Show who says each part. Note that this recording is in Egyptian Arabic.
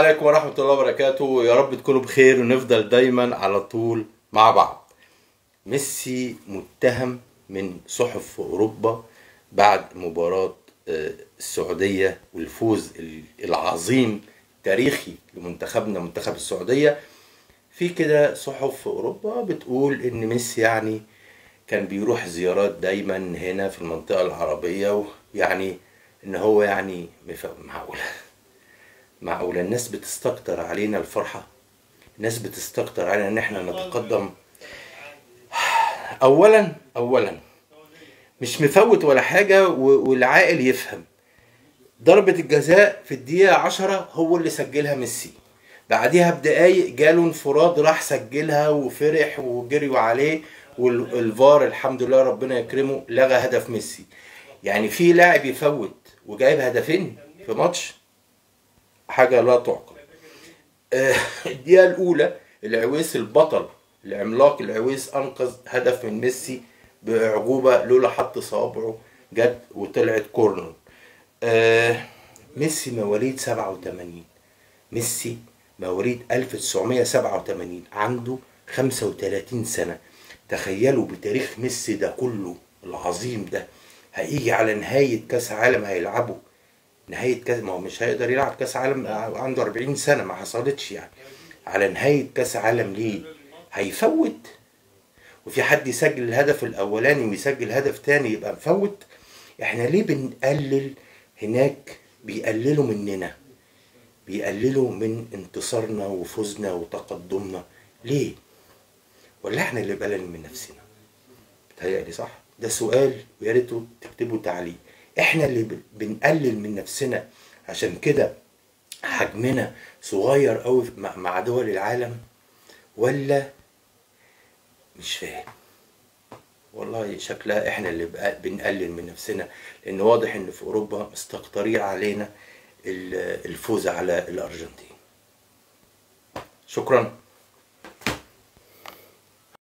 Speaker 1: عليكم ورحمة الله وبركاته يا رب تكونوا بخير ونفضل دايما على طول مع بعض ميسي متهم من صحف في أوروبا بعد مباراة آه، السعودية والفوز ال- العظيم تاريخي لمنتخبنا منتخب السعودية في كده صحف في أوروبا بتقول إن ميسي يعني كان بيروح زيارات دايما هنا في المنطقة العربية ويعني إن هو يعني مف- معقولة معقولة الناس بتستكتر علينا الفرحة الناس بتستكتر علينا ان احنا نتقدم اولا اولا مش مفوت ولا حاجة و- والعاقل يفهم ضربة الجزاء في الدقيقة عشرة هو اللي سجلها ميسي بعديها بدقايق جاله انفراد راح سجلها وفرح وجريوا عليه والفار الحمد لله ربنا يكرمه لغى هدف ميسي يعني في لاعب يفوت وجايب هدفين في ماتش حاجة لا تعقل آه، الدقيقة الأولى العويس البطل العملاق العويس أنقذ هدف من ميسي بأعجوبة لولا حط صوابعه جت وطلعت كورنر آه، ميسي مواليد 87 ميسي مواليد 1987 عنده 35 سنة تخيلوا بتاريخ ميسي ده كله العظيم ده هيجي على نهاية كأس عالم هيلعبه نهاية كاس ما هو مش هيقدر يلعب كاس عالم عنده 40 سنة ما حصلتش يعني على نهاية كاس عالم ليه هيفوت وفي حد يسجل الهدف الأولاني ويسجل هدف تاني يبقى مفوت احنا ليه بنقلل هناك بيقللوا مننا بيقللوا من انتصارنا وفوزنا وتقدمنا ليه ولا احنا اللي بقلل من نفسنا بتهيألي صح ده سؤال ويا ريتوا تكتبوا تعليق احنا اللي ب- بنقلل من نفسنا عشان كده حجمنا صغير قوي مع مع دول العالم ولا مش فاهم والله شكلها احنا اللي بقى- بنقلل من نفسنا لان واضح ان في اوروبا مستكترين علينا ال- الفوز على الارجنتين شكرا